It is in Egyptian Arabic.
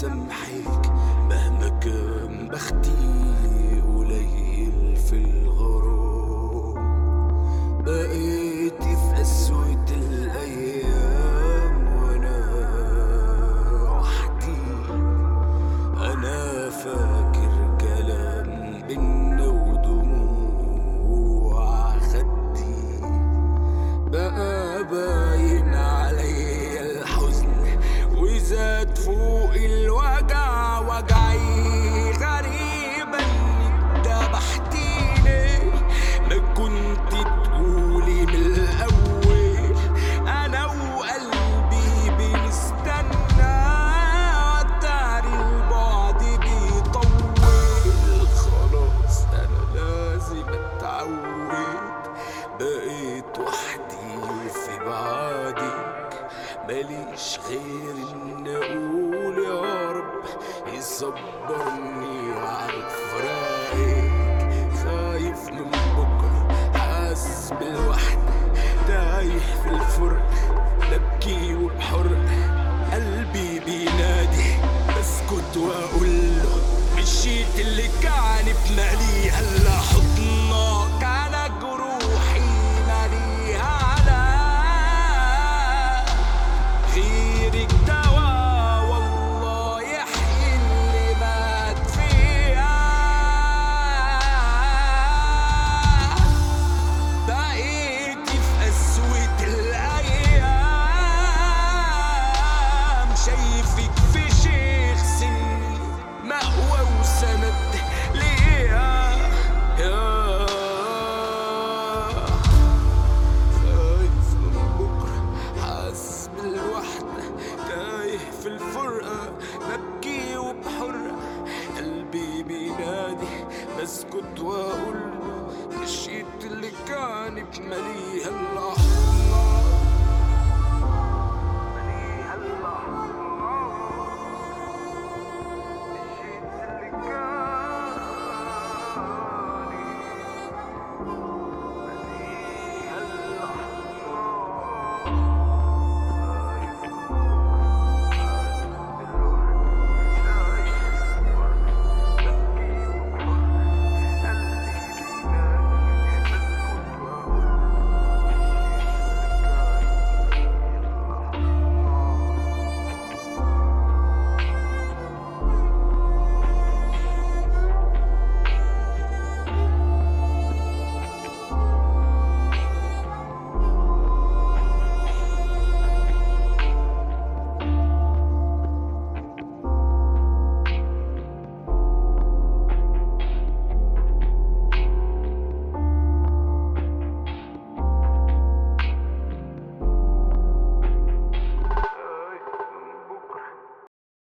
سامحك مهما كان بختي قليل في الغرام بقيتي في قسوة الأيام وأنا وحدي أنا فاكر كلام بينا ودموع خدي بقى باين عليا الحزن وزاد فوق الوجع وجعي غريبة انك دبحتيني ما كنت تقولي من الأول أنا وقلبي بنستنى تاري البعد بيطول خلاص أنا لازم أتعود بقيت وحدي في بعادك ماليش غير ان اقول يا رب يصبرني على فراقك خايف من بكره حاسس بالوحده تايه في الفرق ببكي وبحرق قلبي بينادي بسكت واقول له مشيت اللي كان بمالي هلا حضنك انا جروحي ماليها علاج غيرك دوا والله يحيي اللي مات فيها بقيتي في قسوة الأيام شايفك في شيخ سني مأوى وسند ليا يا خايف من بكرة حاسس بالوحدة تايه في الفرقة ببكي وبحرة قلبي بينادي بسكت واقول له مشيت اللي كان بماليها